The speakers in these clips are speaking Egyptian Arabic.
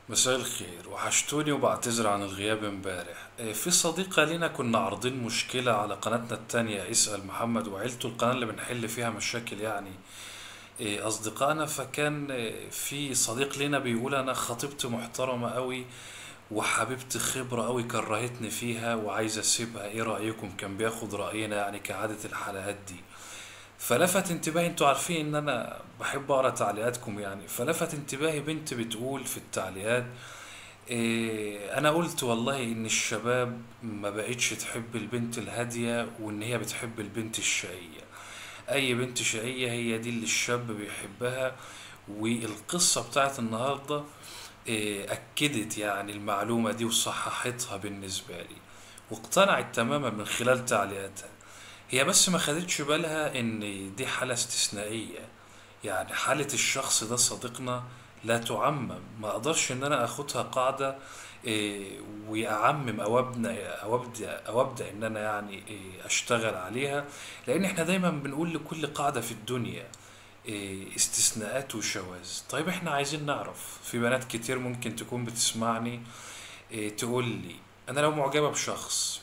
مساء الخير وحشتوني وبعتذر عن الغياب امبارح آه، في صديقة لينا كنا عارضين مشكلة على قناتنا التانية اسأل محمد وعيلته القناة اللي بنحل فيها مشاكل يعني آه، أصدقائنا فكان آه، في صديق لينا بيقول أنا خطيبتي محترمة قوي وحبيبتي خبرة قوي كرهتني فيها وعايز أسيبها إيه رأيكم كان بياخد رأينا يعني كعادة الحلقات دي فلفت انتباهي انتوا عارفين ان انا بحب اقرا تعليقاتكم يعني فلفت انتباهي بنت بتقول في التعليقات إيه انا قلت والله ان الشباب ما بقتش تحب البنت الهادية وان هي بتحب البنت الشقية اي بنت شقية هي دي اللي الشاب بيحبها والقصة بتاعت النهاردة إيه اكدت يعني المعلومة دي وصححتها بالنسبة لي واقتنعت تماما من خلال تعليقاتها هي بس ما خدتش بالها ان دي حالة استثنائية يعني حالة الشخص ده صديقنا لا تعمم ما اقدرش ان انا اخدها قاعدة إيه، واعمم او ابدا او ابدا او ابدا ان انا يعني إيه، اشتغل عليها لان احنا دايما بنقول لكل قاعدة في الدنيا إيه، استثناءات وشواذ طيب احنا عايزين نعرف في بنات كتير ممكن تكون بتسمعني تقول لي انا لو معجبة بشخص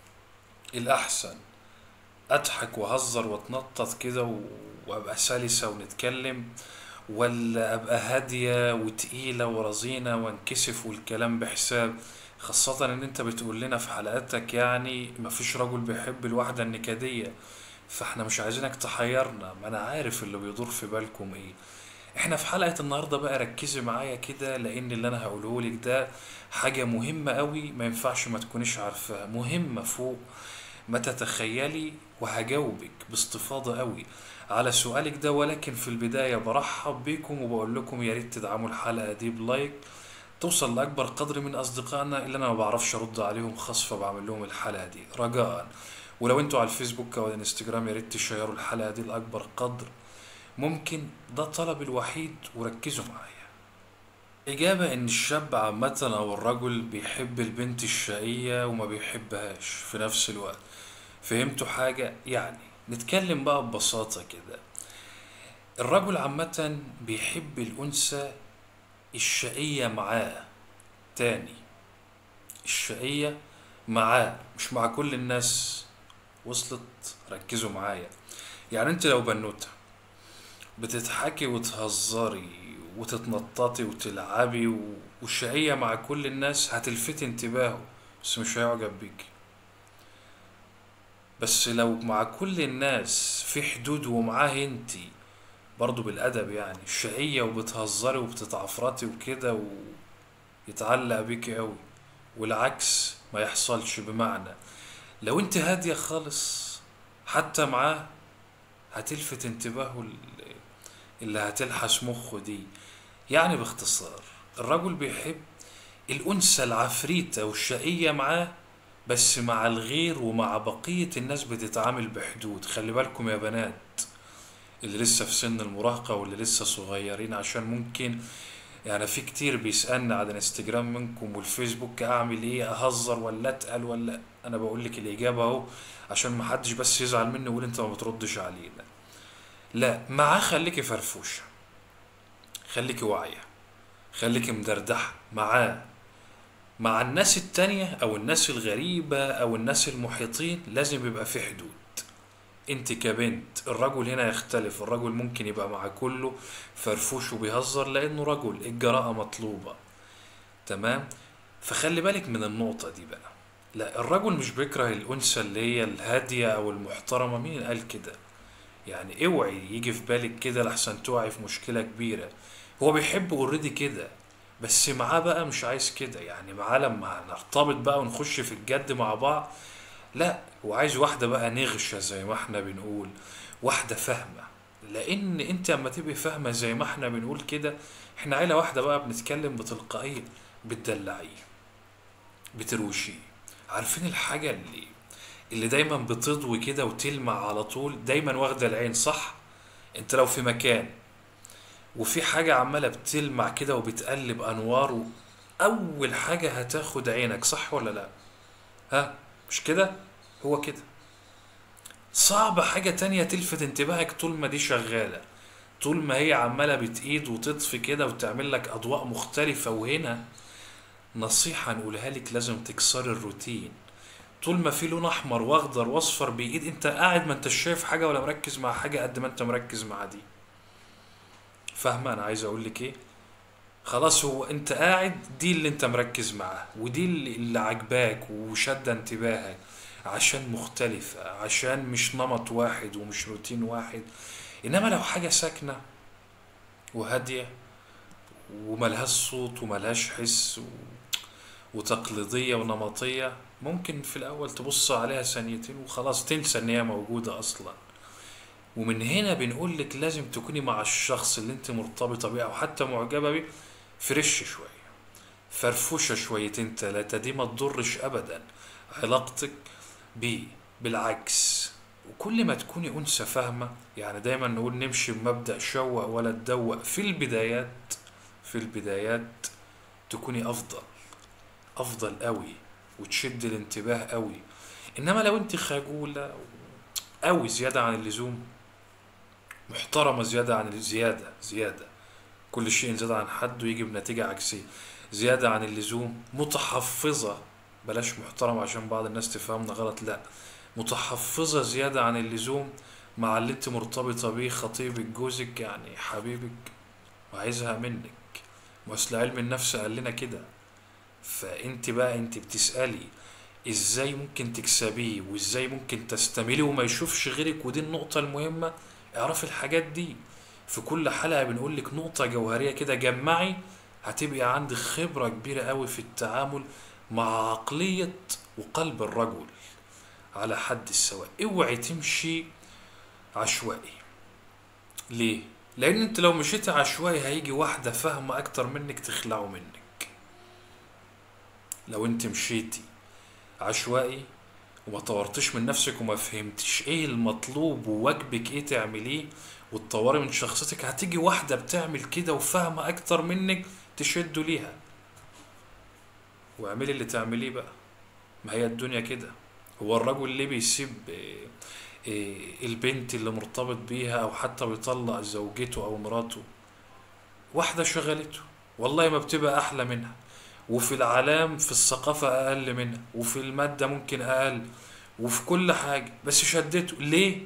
الاحسن اضحك واهزر واتنطط كده و- وابقى سلسة ونتكلم ولا ابقى هادية وتقيلة ورزينة وانكسف والكلام بحساب خاصة ان انت بتقول لنا في حلقاتك يعني مفيش رجل بيحب الواحدة النكدية فاحنا مش عايزينك تحيرنا ما انا عارف اللي بيدور في بالكم ايه احنا في حلقة النهاردة بقى ركزي معايا كده لان اللي انا هقوله لك ده حاجة مهمة قوي ما ينفعش ما تكونيش عارفاها مهمة فوق ما تتخيلي وهجاوبك باستفاضة قوي على سؤالك ده ولكن في البداية برحب بيكم وبقول لكم يا ريت تدعموا الحلقة دي بلايك توصل لأكبر قدر من أصدقائنا اللي أنا ما بعرفش أرد عليهم خاص فبعمل لهم الحلقة دي رجاء ولو انتوا على الفيسبوك أو الانستجرام يا ريت تشيروا الحلقة دي لأكبر قدر ممكن ده طلب الوحيد وركزوا معايا إجابة إن الشاب عامة أو الرجل بيحب البنت الشقية وما بيحبهاش في نفس الوقت فهمتوا حاجة يعني نتكلم بقى ببساطة كده الرجل عامة بيحب الأنثى الشقية معاه تاني الشقية معاه مش مع كل الناس وصلت ركزوا معايا يعني انت لو بنوتة بتضحكي وتهزري وتتنططي وتلعبي و- والشقية مع كل الناس هتلفتي انتباهه بس مش هيعجب بيكي بس لو مع كل الناس في حدود ومعاه انتي برضه بالأدب يعني الشقية وبتهزري وبتتعفرتي وكده ويتعلق بيكي قوي والعكس ما يحصلش بمعنى لو انت هادية خالص حتى معاه هتلفت انتباهه ال- اللي هتلحس مخه دي يعني باختصار الرجل بيحب الأنثى العفريتة والشقية معاه بس مع الغير ومع بقية الناس بتتعامل بحدود خلي بالكم يا بنات اللي لسه في سن المراهقة واللي لسه صغيرين عشان ممكن يعني في كتير بيسألني على الانستجرام منكم والفيسبوك اعمل ايه اهزر ولا اتقل ولا انا بقول لك الاجابة اهو عشان محدش بس يزعل مني ويقول انت ما بتردش علينا لا معاه خليكي فرفوشة خليكي واعية خليكي مدردحة معاه مع الناس التانية او الناس الغريبة او الناس المحيطين لازم يبقى في حدود انت كبنت الرجل هنا يختلف الرجل ممكن يبقى مع كله فرفوش وبيهزر لانه رجل الجراءة مطلوبة تمام فخلي بالك من النقطة دي بقى لا الرجل مش بيكره الأنثى اللي هي الهادية أو المحترمة مين قال كده يعني اوعي يجي في بالك كده لحسن تقعي في مشكلة كبيرة هو بيحب اوريدي كده بس معاه بقى مش عايز كده يعني معاه لما نرتبط بقى ونخش في الجد مع بعض لا هو عايز واحدة بقى نغشة زي ما احنا بنقول واحدة فاهمة لأن انت اما تبقي فاهمة زي ما احنا بنقول كده احنا عيلة واحدة بقى بنتكلم بتلقائية بتدلعيه بتروشيه عارفين الحاجة اللي اللي دايما بتضوي كده وتلمع على طول دايما واخدة العين صح انت لو في مكان وفي حاجة عمالة بتلمع كده وبتقلب أنوار أول حاجة هتاخد عينك صح ولا لأ؟ ها مش كده؟ هو كده صعب حاجة تانية تلفت انتباهك طول ما دي شغالة طول ما هي عمالة بتقيد وتطفي كده وتعمل لك أضواء مختلفة وهنا نصيحة نقولها لك لازم تكسري الروتين طول ما في لون أحمر وأخضر وأصفر بإيد أنت قاعد ما أنتش شايف حاجة ولا مركز مع حاجة قد ما أنت مركز مع دي فاهمة أنا عايز أقول لك إيه خلاص هو أنت قاعد دي اللي أنت مركز معاها ودي اللي, اللي عجباك وشادة انتباهك عشان مختلفة عشان مش نمط واحد ومش روتين واحد إنما لو حاجة ساكنة وهادية وملهاش صوت وملهاش حس و... وتقليدية ونمطية ممكن في الأول تبص عليها ثانيتين وخلاص تنسى إن هي موجودة أصلا ومن هنا بنقول لك لازم تكوني مع الشخص اللي انت مرتبطة بيه أو حتى معجبة بيه فريش شوية فرفوشة شويتين تلاتة دي ما تضرش أبدا علاقتك بيه بالعكس وكل ما تكوني أنثى فاهمة يعني دايما نقول نمشي بمبدأ شوق ولا تدوق في البدايات في البدايات تكوني أفضل أفضل قوي وتشد الانتباه قوي إنما لو أنت خجولة قوي زيادة عن اللزوم محترمة زيادة عن الزيادة زيادة كل شيء زاد عن حد ويجي بنتيجة عكسية زيادة عن اللزوم متحفظة بلاش محترمة عشان بعض الناس تفهمنا غلط لا متحفظة زيادة عن اللزوم مع اللي انت مرتبطة بيه خطيبك جوزك يعني حبيبك وهيزهق منك واصل علم النفس قال لنا كده فانت بقى انت بتسألي ازاي ممكن تكسبيه وازاي ممكن تستميلي وما يشوفش غيرك ودي النقطة المهمة اعرفي الحاجات دي في كل حلقة بنقول لك نقطة جوهرية كده جمعي هتبقى عندك خبرة كبيرة قوي في التعامل مع عقلية وقلب الرجل على حد السواء اوعي تمشي عشوائي ليه؟ لأن أنت لو مشيت عشوائي هيجي واحدة فاهمة أكتر منك تخلعه منك لو أنت مشيتي عشوائي وما طورتش من نفسك وما فهمتش ايه المطلوب وواجبك ايه تعمليه وتطوري من شخصيتك هتيجي واحدة بتعمل كده وفاهمة أكتر منك تشدوا ليها واعملي اللي تعمليه بقى ما هي الدنيا كده هو الرجل ليه بيسيب إيه إيه البنت اللي مرتبط بيها او حتى بيطلق زوجته او مراته واحدة شغلته والله ما بتبقى احلى منها وفي العلام في الثقافة اقل منها وفي المادة ممكن اقل وفي كل حاجة بس شدته ليه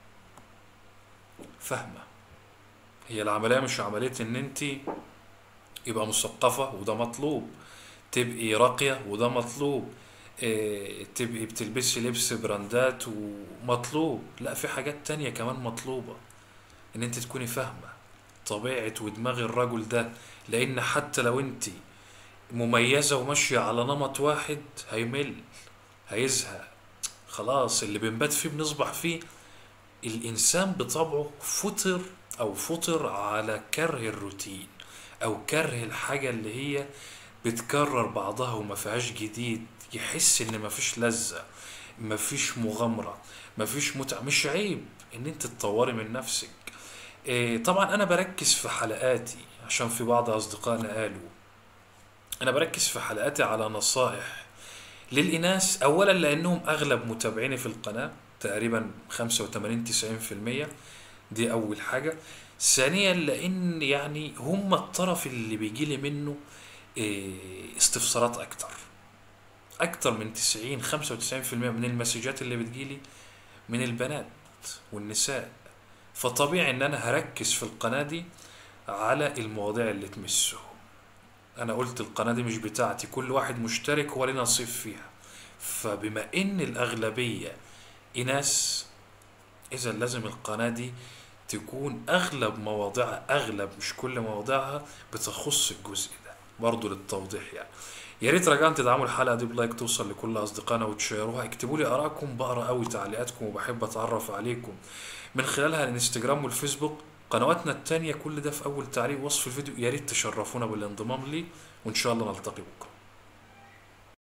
فاهمة هي العملية مش عملية ان انت يبقى مثقفة وده مطلوب تبقي راقية وده مطلوب إيه تبقي بتلبسي لبس براندات ومطلوب لا في حاجات تانية كمان مطلوبة ان انت تكوني فاهمة طبيعة ودماغ الرجل ده لان حتى لو انت مميزة وماشية على نمط واحد هيمل هيزهق خلاص اللي بنبات فيه بنصبح فيه الإنسان بطبعه فطر أو فطر على كره الروتين أو كره الحاجة اللي هي بتكرر بعضها وما فيهاش جديد يحس إن مفيش لذة مفيش مغامرة مفيش متعة مش عيب إن أنت تطوري من نفسك إيه طبعا أنا بركز في حلقاتي عشان في بعض أصدقائنا قالوا أنا بركز في حلقاتي على نصائح للإناث أولا لأنهم أغلب متابعيني في القناة تقريبا 85 90% دي أول حاجة ثانيا لأن يعني هم الطرف اللي بيجي لي منه إيه، استفسارات أكتر أكتر من 90 95% من المسجات اللي بتجيلي من البنات والنساء فطبيعي إن أنا هركز في القناة دي على المواضيع اللي تمسهم أنا قلت القناة دي مش بتاعتي كل واحد مشترك هو ليه نصيب فيها فبما إن الأغلبية إناث إذا لازم القناة دي تكون أغلب مواضيعها أغلب مش كل مواضيعها بتخص الجزء ده برضه للتوضيح يعني يا ريت رجاء تدعموا الحلقة دي بلايك توصل لكل أصدقائنا وتشيروها اكتبوا لي آرائكم بقرا قوي تعليقاتكم وبحب أتعرف عليكم من خلالها الانستجرام والفيسبوك قنواتنا التانية كل ده في أول تعليق وصف الفيديو يا ريت تشرفونا بالانضمام لي وإن شاء الله نلتقي بكرة